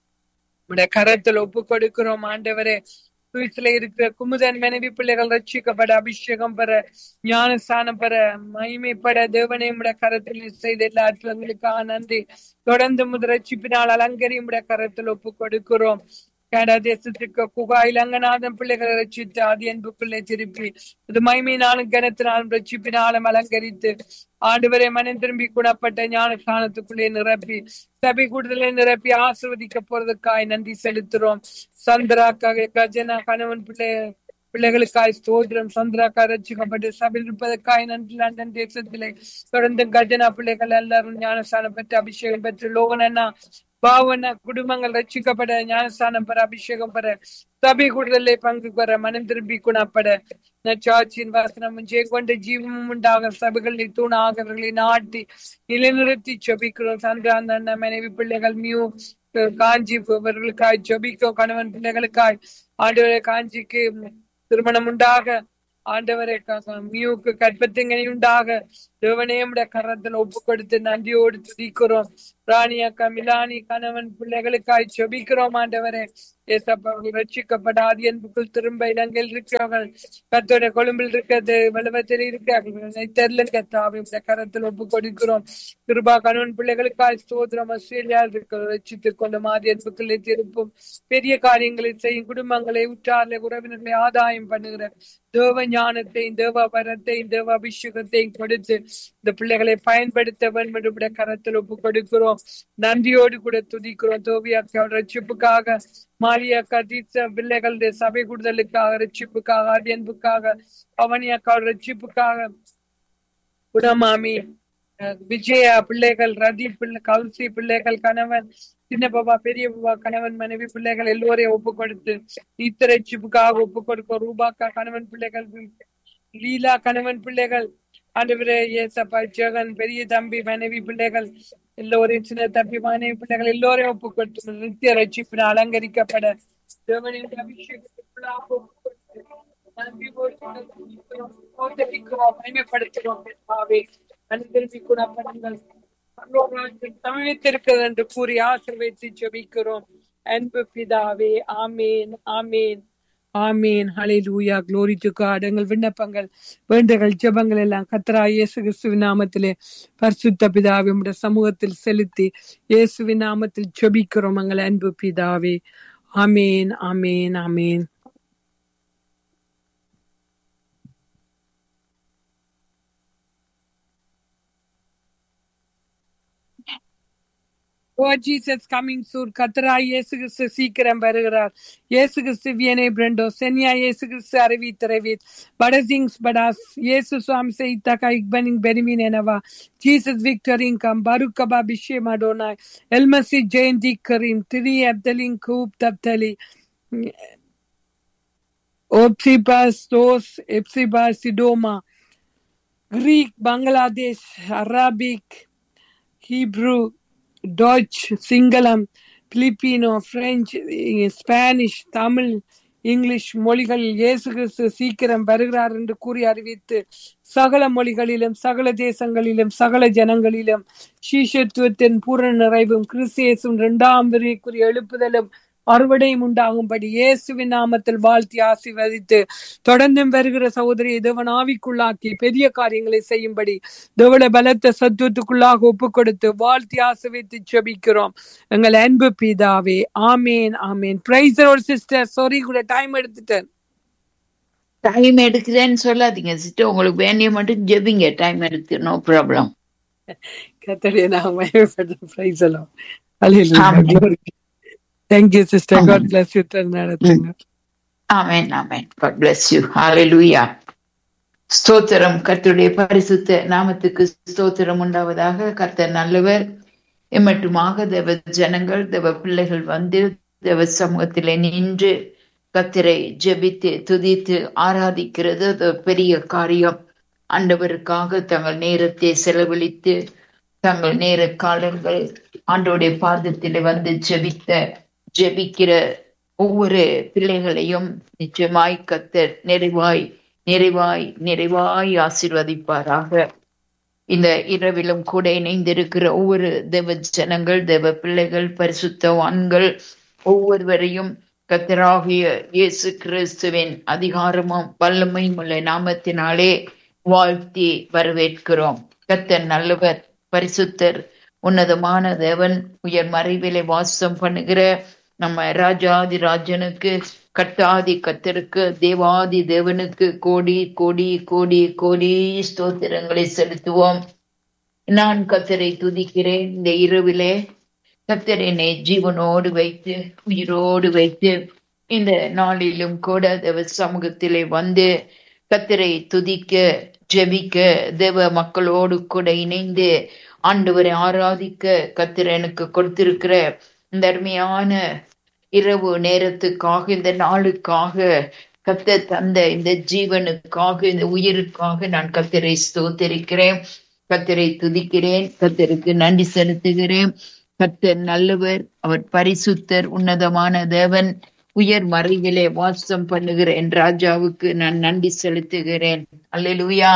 உடைய கரத்தில் ஒப்பு கொடுக்கிறோம் ஆண்டவரே சுவிஸ்ல இருக்கிற குமுதன் மனைவி பிள்ளைகள் ரட்சிக்கப்பட அபிஷேகம் பெற ஞானஸ்தானம் பெற மகிமைப்பட தேவனை உடைய கரத்தில் செய்த எல்லா அற்புதங்களுக்காக நன்றி தொடர்ந்து முதல் ரட்சிப்பினால் அலங்கரி உடைய கரத்தில் ஒப்பு கொடுக்கிறோம் கனடா தேசத்துக்கு குகா இளங்கநாதன் பிள்ளைகளை ரட்சித்து ஆதி அன்புக்குள்ளே திருப்பி அது மைமையினாலும் கனத்தினாலும் ரட்சிப்பினாலும் அலங்கரித்து ஆண்டவரை மனம் திரும்பி குணப்பட்ட ஞான ஸ்தானத்துக்குள்ளே நிரப்பி சபை கூடுதலை நிரப்பி ஆசிர்வதிக்க போறதுக்காய் நன்றி செலுத்துறோம் சந்திரா கஜனா கணவன் பிள்ளை பிள்ளைகளுக்காய் ஸ்தோத்திரம் சந்திராக்கா ரட்சிக்கப்பட்டு சபையில் இருப்பதற்காய் நன்றி லண்டன் தேசத்திலே தொடர்ந்து கஜனா பிள்ளைகள் எல்லாரும் ஞானஸ்தானம் பெற்று அபிஷேகம் பெற்று லோகனா பாவன குடும்பங்கள் ரட்சிக்கப்பட ஞானஸ்தானம் பெற அபிஷேகம் பெற சபை கூடுதலை பங்கு பெற மனம் திரும்பி குணப்பட நச்சாட்சியின் வாசனம் ஜெய கொண்ட ஜீவமும் உண்டாக சபைகளில் தூணாக அவர்களை நாட்டி நிலைநிறுத்தி செபிக்கிறோம் சந்திராந்த மனைவி பிள்ளைகள் மியூ காஞ்சி இவர்களுக்காய் ஜபிக்கும் கணவன் பிள்ளைகளுக்காய் ஆண்டவரை காஞ்சிக்கு திருமணம் உண்டாக ஆண்டவரை மியூக்கு கற்பத்திங்கனி உண்டாக தேவனையுடைய கரத்தில் ஒப்பு கொடுத்து நன்றியோடு துதிக்கிறோம் ராணி அக்கா மிலானி கணவன் பிள்ளைகளுக்காய் ஜபிக்கிறோம் ஆண்டவரே ஏசப்பவர்கள் ரட்சிக்கப்படாது என்புக்குள் திரும்ப இலங்கையில் இருக்கிறவர்கள் கத்தோட கொழும்பில் இருக்கிறது வலுவத்தில் இருக்கிறார்கள் தெரியல கத்தாவை இந்த கரத்தில் ஒப்பு கொடுக்கிறோம் கிருபா கணவன் பிள்ளைகளுக்காய் ஸ்தோத்திரம் ஆஸ்திரேலியாவில் இருக்கிற ரட்சித்துக் கொண்டு மாறி என்புக்குள்ளே திருப்பும் பெரிய காரியங்களை செய்யும் குடும்பங்களை உற்றார்ல உறவினர்களை ஆதாயம் பண்ணுகிற தேவ ஞானத்தையும் தேவ வரத்தையும் தேவ அபிஷேகத்தையும் கொடுத்து இந்த பிள்ளைகளை பயன்படுத்த வேண்டும் கரத்தில் ஒப்பு கொடுக்கிறோம் நன்றியோடு கூட துதிக்கிறோம் தோவியாக்கோட ரட்சிப்புக்காக மாரியா கதீச பிள்ளைகளுடைய சபை கூடுதலுக்காக ரட்சிப்புக்காக அன்புக்காக பவனியாக்காவோட ரட்சிப்புக்காக குணமாமி விஜயா பிள்ளைகள் ரதி பிள்ளை கௌசி பிள்ளைகள் கணவன் சின்ன பாபா பெரிய பாபா கணவன் மனைவி பிள்ளைகள் எல்லோரையும் ஒப்பு கொடுத்து நீத்தரட்சிப்புக்காக ஒப்பு கொடுக்க ரூபாக்கா கணவன் பிள்ளைகள் லீலா கணவன் பிள்ளைகள் ஆண்டவரே ஏசப்பா ஜெகன் பெரிய தம்பி மனைவி பிள்ளைகள் எல்லோரையும் சின்ன தம்பி மனைவி பிள்ளைகள் எல்லோரையும் ஒப்பு கொடுத்து நித்திய ரட்சிப்பின அலங்கரிக்கப்பட தேவனின் அபிஷேகத்துக்குள்ளாக ஒப்பு கொடுத்து தமிழித்திருக்கிறது என்று கூறி ஆசிர்வதித்து ஜபிக்கிறோம் அன்பு பிதாவே ஆமேன் ஆமேன் ஆமீன் ஹalleluya glory to God எங்கள் விண்ணப்பங்கள் வேண்டுகள் ஜெபங்கள் எல்லாம் கத்ரா இயேசு கிறிஸ்துவின் நாமத்திலே பரிசுத்த பிதாவே உம்முடைய சமூகத்தில் செலுத்தி இயேசுவின் நாமத்தில் ஜெபிக்கிறோம் எங்கள் அன்பு பிதாவே ஆமீன் ஆமீன் ஆமீன் ஓ ஜீசஸ் கமிங் சூர் கத்ரா இயேசு கிறிஸ்து சீக்கிரம் வருகிறார் இயேசு கிறிஸ்து வியனே பிரண்டோ சென்யா இயேசு கிறிஸ்து அறிவித் அறிவித் படசிங்ஸ் படாஸ் இயேசு சுவாமி செய்தா இக்பனிங் பெருமின் எனவா ஜீசஸ் விக்டரிங் கம் பருக்கபா பிஷே மடோனாய் எல்மசி ஜெயந்தி கரீம் திரி அப்தலிங் கூப் தப்தலி ஓப்சிபாஸ் தோஸ் எப்சிபாஸ் சிடோமா Greek Bangladesh Arabic Hebrew Dutch சிங்களம் Filipino French Spanish Tamil English மொழிகளில் இயேசு கிறிஸ்து சீக்கிரம் வருகிறார் என்று கூறி அறிவித்து சகல மொழிகளிலும் சகல தேசங்களிலும் சகல ஜனங்களிலும் சீஷத்துவத்தின் பூரண நிறைவும் கிறிஸ்தியேசும் இரண்டாம் விரைக்குரிய எழுப்புதலும் அறுவடையும் உண்டாகும்படி இயேசுவின் நாமத்தில் வாழ்த்தி ஆசிர்வதித்து தொடர்ந்தும் வருகிற சகோதரியை தேவன் ஆவிக்குள்ளாக்கி பெரிய காரியங்களை செய்யும்படி தேவட பலத்த சத்துவத்துக்குள்ளாக ஒப்பு கொடுத்து வாழ்த்தி ஆசிர்வதித்து ஜெபிக்கிறோம் எங்கள் அன்பு பிதாவே ஆமேன் ஆமேன் பிரைஸ் சிஸ்டர் சாரி கூட டைம் எடுத்துட்டேன் டைம் எடுக்கிறேன்னு சொல்லாதீங்க சிஸ்டர் உங்களுக்கு வேண்டிய மட்டும் ஜெபிங்க டைம் எடுத்து நோ ப்ராப்ளம் கத்தடைய நாம பிரைஸ் எல்லாம் Hallelujah. Thank you, sister. God bless you. நடத்துங்க ஆமென் ஆமென் God bless you. Hallelujah. ஸ்தோத்திரம் கர்த்தருடைய பரிசுத்த நாமத்துக்கு ஸ்தோத்திரம் உண்டாவதாக கர்த்தர் நல்லவர் எம்மட்டுமாக தேவ ஜனங்கள் தேவ பிள்ளைகள் வந்து தேவ சமூகத்திலே நின்று கத்திரை ஜெபித்து துதித்து ஆராதிக்கிறது அது பெரிய காரியம் ஆண்டவருக்காக தங்கள் நேரத்தை செலவழித்து தங்கள் நேர காலங்கள் ஆண்டோடைய பாதத்திலே வந்து ஜெபித்த ஜெபிக்கிற ஒவ்வொரு பிள்ளைகளையும் நிச்சயமாய் கத்தர் நிறைவாய் நிறைவாய் நிறைவாய் ஆசிர்வதிப்பாராக இந்த இரவிலும் கூட இணைந்திருக்கிற ஒவ்வொரு தேவ ஜனங்கள் தேவ பிள்ளைகள் பரிசுத்தவான்கள் ஒவ்வொருவரையும் கத்தராகிய இயேசு கிறிஸ்துவின் அதிகாரமும் வல்லமையும் உள்ள நாமத்தினாலே வாழ்த்தி வரவேற்கிறோம் கத்தர் நல்லவர் பரிசுத்தர் உன்னதமான தேவன் உயர் மறைவிலே வாசம் பண்ணுகிற நம்ம ராஜாதி ராஜனுக்கு கட்டாதி கத்தருக்கு தேவாதி தேவனுக்கு கோடி கோடி கோடி கோடி ஸ்தோத்திரங்களை செலுத்துவோம் நான் கத்தரை துதிக்கிறேன் இந்த இரவிலே கத்தர் என்னை ஜீவனோடு வைத்து உயிரோடு வைத்து இந்த நாளிலும் கூட தேவ சமூகத்திலே வந்து கத்தரை துதிக்க ஜெபிக்க தேவ மக்களோடு கூட இணைந்து ஆண்டவரை ஆராதிக்க கத்தர் எனக்கு கொடுத்திருக்கிற இந்த அருமையான இரவு நேரத்துக்காக இந்த நாளுக்காக கத்த தந்த இந்த ஜீவனுக்காக இந்த உயிருக்காக நான் கத்தரை ஸ்தோத்தரிக்கிறேன் கத்தரை துதிக்கிறேன் கத்தருக்கு நன்றி செலுத்துகிறேன் கர்த்தர் நல்லவர் அவர் பரிசுத்தர் உன்னதமான தேவன் உயர் மறைவிலே வாசம் பண்ணுகிற என் ராஜாவுக்கு நான் நன்றி செலுத்துகிறேன் அல்லேலூயா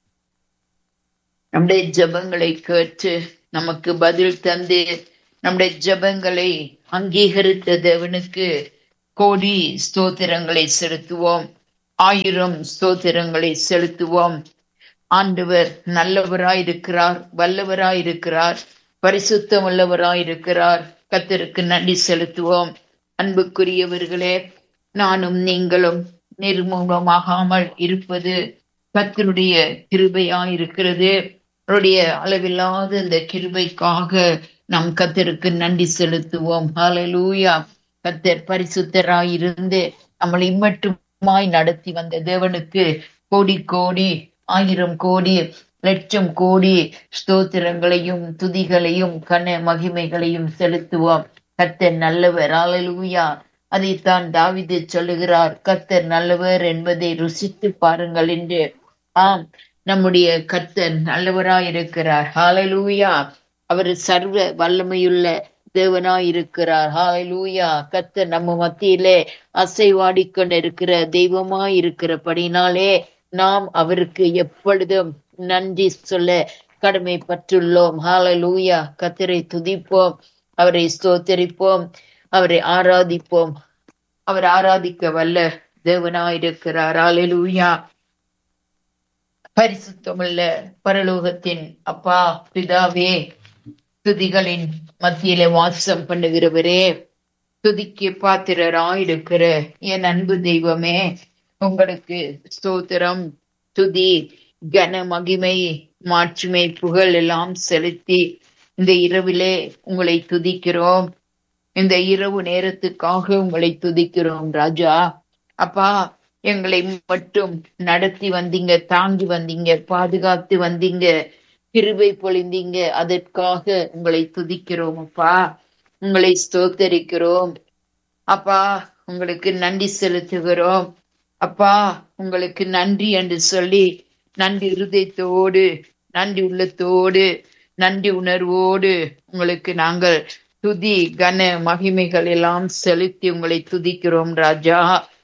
நம்முடைய ஜெபங்களை கேட்டு நமக்கு பதில் தந்து நம்முடைய ஜெபங்களை அங்கீகரித்த தேவனுக்கு கோடி ஸ்தோத்திரங்களை செலுத்துவோம் ஆயிரம் ஸ்தோத்திரங்களை செலுத்துவோம் ஆண்டவர் நல்லவராயிருக்கிறார் வல்லவராயிருக்கிறார் பரிசுத்தம் உள்ளவராயிருக்கிறார் கத்தருக்கு நன்றி செலுத்துவோம் அன்புக்குரியவர்களே நானும் நீங்களும் நிர்மூலமாகாமல் இருப்பது கத்தருடைய கிருபையாயிருக்கிறது அவருடைய அளவில்லாத இந்த கிருபைக்காக நாம் கத்தருக்கு நன்றி செலுத்துவோம் ஹalleluya கத்தர் பரிசுத்தராயிருந்து நம்மளை மட்டுமாய் நடத்தி வந்த தேவனுக்கு கோடி கோடி ஆயிரம் கோடி லட்சம் கோடி ஸ்தோத்திரங்களையும் துதிகளையும் கன மகிமைகளையும் செலுத்துவோம் கர்த்தர் நல்லவர் ஹalleluya அதைத்தான் தாவிது சொல்லுகிறார் கர்த்தர் நல்லவர் என்பதை ருசித்து பாருங்கள் என்று ஆம் நம்முடைய கர்த்தர் நல்லவராயிருக்கிறார் ஹalleluya அவர் சர்வ வல்லமையுள்ள தேவனாயிருக்கிறார் ஹalleluya கர்த்தர் நம்ம மத்தியிலே அசைவாடிக்கொண்டிருக்கிற தெய்வமாய் இருக்கிறபடினாலே நாம் அவருக்கு எப்பொழுதும் நன்றி சொல்ல கடமைப்பட்டுள்ளோம் ஹalleluya கர்த்தரை துதிப்போம் அவரை ஸ்தோத்தரிப்போம் அவரை ஆராதிப்போம் அவர் ஆராதிக்க வல்ல தேவனாயிருக்கிறார் ஹalleluya பரிசுத்தமுள்ள பரலோகத்தின் அப்பா பிதாவே துதிகளின் மத்தியிலே வாசம் பண்ணுகிறவரே துதிக்கு பாத்திரராயிருக்கிற என் அன்பு தெய்வமே உங்களுக்கு ஸ்தோத்திரம் துதி கன மகிமை மாட்சிமை புகழ் எல்லாம் செலுத்தி இந்த இரவிலே உங்களை துதிக்கிறோம் இந்த இரவு நேரத்துக்காக உங்களை துதிக்கிறோம் ராஜா அப்பா எங்களை மட்டும் நடத்தி வந்தீங்க தாங்கி வந்தீங்க பாதுகாத்து வந்தீங்க கிருபை பொழிந்தீங்க அதற்காக உங்களை துதிக்கிறோம் அப்பா உங்களை ஸ்தோத்தரிக்கிறோம் அப்பா உங்களுக்கு நன்றி செலுத்துகிறோம் அப்பா உங்களுக்கு நன்றி என்று சொல்லி நன்றி இருதயத்தோடு நன்றி உள்ளத்தோடு நன்றி உணர்வோடு உங்களுக்கு நாங்கள் துதி கன மகிமைகள் எல்லாம் செலுத்தி உங்களை துதிக்கிறோம் ராஜா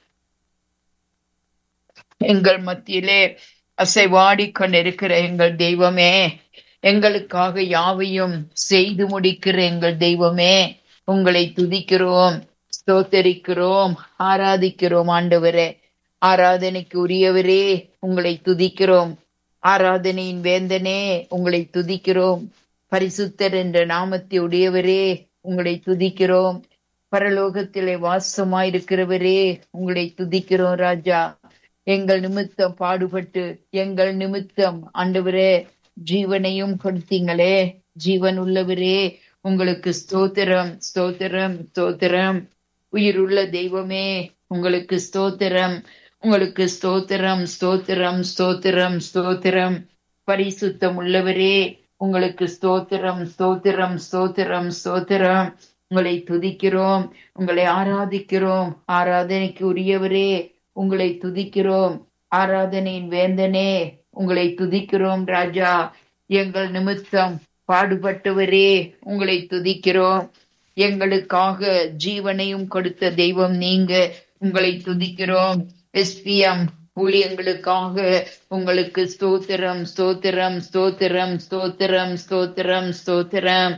எங்கள் மத்தியிலே அசைவாடி கொண்டிருக்கிற எங்கள் தெய்வமே எங்களுக்காக யாவையும் செய்து முடிக்கிற எங்கள் தெய்வமே உங்களை துதிக்கிறோம் ஸ்தோத்தரிக்கிறோம் ஆராதிக்கிறோம் ஆண்டவரே ஆராதனைக்கு உரியவரே உங்களை துதிக்கிறோம் ஆராதனையின் வேந்தனே உங்களை துதிக்கிறோம் பரிசுத்தர் என்ற நாமத்தை உடையவரே உங்களை துதிக்கிறோம் பரலோகத்திலே வாசமாயிருக்கிறவரே உங்களை துதிக்கிறோம் ராஜா எங்கள் நிமித்தம் பாடுபட்டு எங்கள் நிமித்தம் ஆண்டவரே ஜீவனையும் கொடுத்தீங்களே ஜீவன் உள்ளவரே உங்களுக்கு ஸ்தோத்திரம் ஸ்தோத்திரம் ஸ்தோத்திரம் உயிருள்ள தெய்வமே உங்களுக்கு ஸ்தோத்திரம் உங்களுக்கு ஸ்தோத்திரம் ஸ்தோத்திரம் ஸ்தோத்திரம் ஸ்தோத்திரம் பரிசுத்தம் உள்ளவரே உங்களுக்கு ஸ்தோத்திரம் ஸ்தோத்திரம் ஸ்தோத்திரம் ஸ்தோத்திரம் உங்களை துதிக்கிறோம் உங்களை ஆராதிக்கிறோம் ஆராதனைக்கு உரியவரே உங்களை துதிக்கிறோம் ஆராதனையின் வேந்தனே உங்களை துதிக்கிறோம் ராஜா எங்கள் நிமித்தம் பாடுபட்டவரே உங்களை துதிக்கிறோம் எங்களுக்காக ஜீவனையும் கொடுத்த தெய்வம் நீங்க உங்களை துதிக்கிறோம் எஸ்பிஎம் ஊழியங்களுக்காக உங்களுக்கு ஸ்தோத்திரம் ஸ்தோத்திரம் ஸ்தோத்திரம் ஸ்தோத்திரம் ஸ்தோத்திரம் ஸ்தோத்திரம்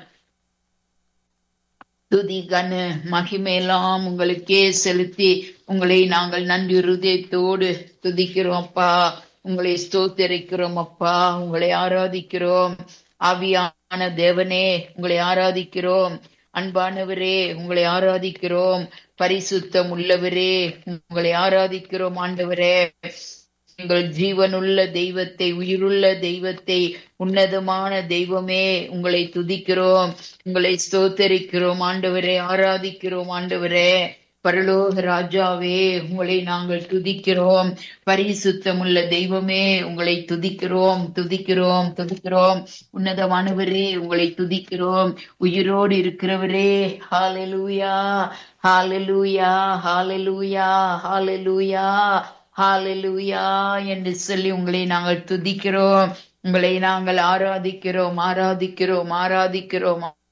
துதி கன மகிமையெல்லாம் உங்களுக்கே செலுத்தி உங்களை நாங்கள் நன்றி இருதயத்தோடு துதிக்கிறோம் அப்பா உங்களை ஸ்தோத்தரிக்கிறோம் அப்பா உங்களை ஆராதிக்கிறோம் ஆவியான தேவனே உங்களை ஆராதிக்கிறோம் அன்பானவரே உங்களை ஆராதிக்கிறோம் பரிசுத்தம் உள்ளவரே உங்களை ஆராதிக்கிறோம் ஆண்டவரே எங்கள் ஜீவனுள்ள தெய்வத்தை உயிருள்ள தெய்வத்தை உன்னதமான தெய்வமே உங்களை துதிக்கிறோம் உங்களை ஸ்தோத்தரிக்கிறோம் ஆண்டவரே ஆராதிக்கிறோம் ஆண்டவரே பரலோக ராஜாவே உங்களை நாங்கள் துதிக்கிறோம் பரிசுத்தமுள்ள தெய்வமே உங்களை துதிக்கிறோம் துதிக்கிறோம் துதிக்கிறோம் உன்னதமானவரே உங்களை துதிக்கிறோம் உயிரோடு இருக்கிறவரே hallelujah hallelujah hallelujah hallelujah hallelujah என்று சொல்லி உங்களை நாங்கள் துதிக்கிறோம் உங்களை நாங்கள் ஆராதிக்கிறோம் ஆராதிக்கிறோம் ஆராதிக்கிறோம்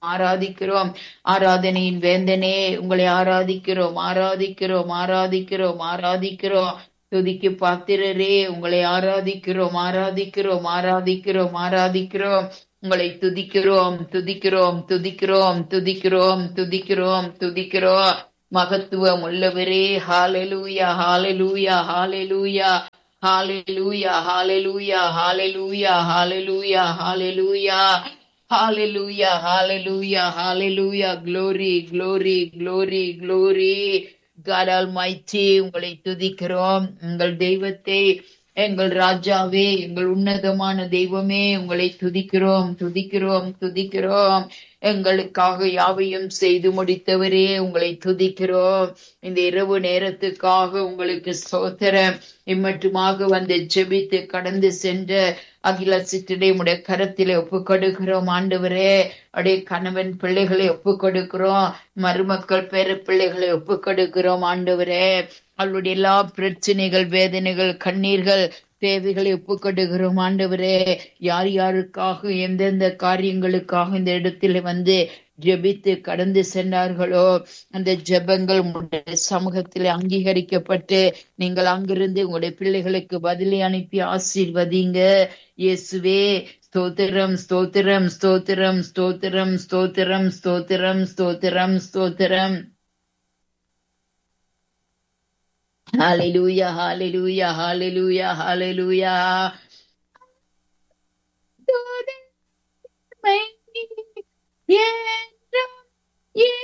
ஆராதிக்கிறோம் ஆராதனையின் வேந்தனே உங்களை ஆராதிக்கிறோம் ஆராதிக்கிறோம் ஆராதிக்கிறோம் ஆராதிக்கிறோம் துதிக்கு பாத்திரரே உங்களை ஆராதிக்கிறோம் ஆராதிக்கிறோம் ஆராதிக்கிறோம் ஆராதிக்கிறோம் உங்களை துதிக்கிறோம் துதிக்கிறோம் துதிக்கிறோம் துதிக்கிறோம் துதிக்கிறோம் துதிக்கிறோம் மகத்துவம் உள்ளவரே hallelujah hallelujah hallelujah hallelujah hallelujah hallelujah hallelujah hallelujah hallelujah hallelujah hallelujah glory glory glory glory God Almighty உங்களை துதிக்கிறோம் உங்கள் தெய்வத்தை எங்கள் ராஜாவே எங்கள் உன்னதமான தெய்வமே உங்களை துதிக்கிறோம் துதிக்கிறோம் துதிக்கிறோம் எங்களுக்காக யாவையும் செய்து முடித்தவரே உங்களை துதிக்கிறோம் இந்த இரவு நேரத்துக்காக உங்களுக்கு சோதரம் இம்மட்டுமாக வந்து ஜெபித்து கடந்து சென்ற அகில சிற்றடை உடைய கரத்திலே ஒப்பு கொடுக்கிறோம் ஆண்டவரே அடைய கணவன் பிள்ளைகளை ஒப்பு கொடுக்கிறோம் மருமக்கள் பேர பிள்ளைகளை ஒப்பு கொடுக்கிறோம் ஆண்டவரே அவளுடைய எல்லா பிரச்சனைகள் வேதனைகள் கண்ணீர்கள் தேவைகளை ஒப்புக்கொடுகிறோம் ஆண்டவரே யார் யாருக்காக எந்தெந்த காரியங்களுக்காக இந்த இடத்துல வந்து ஜெபித்து கடந்து சென்றார்களோ அந்த ஜெபங்கள் உங்களுடைய சமூகத்தில் அங்கீகரிக்கப்பட்டு நீங்கள் அங்கிருந்து உங்களுடைய பிள்ளைகளுக்கு பதிலை அனுப்பி ஆசீர்வதிங்க இயேசுவே ஸ்தோத்திரம் ஸ்தோத்திரம் ஸ்தோத்திரம் ஸ்தோத்திரம் ஸ்தோத்திரம் ஸ்தோத்திரம் ஸ்தோத்திரம் ஸ்தோத்திரம் Hallelujah, hallelujah, hallelujah, hallelujah.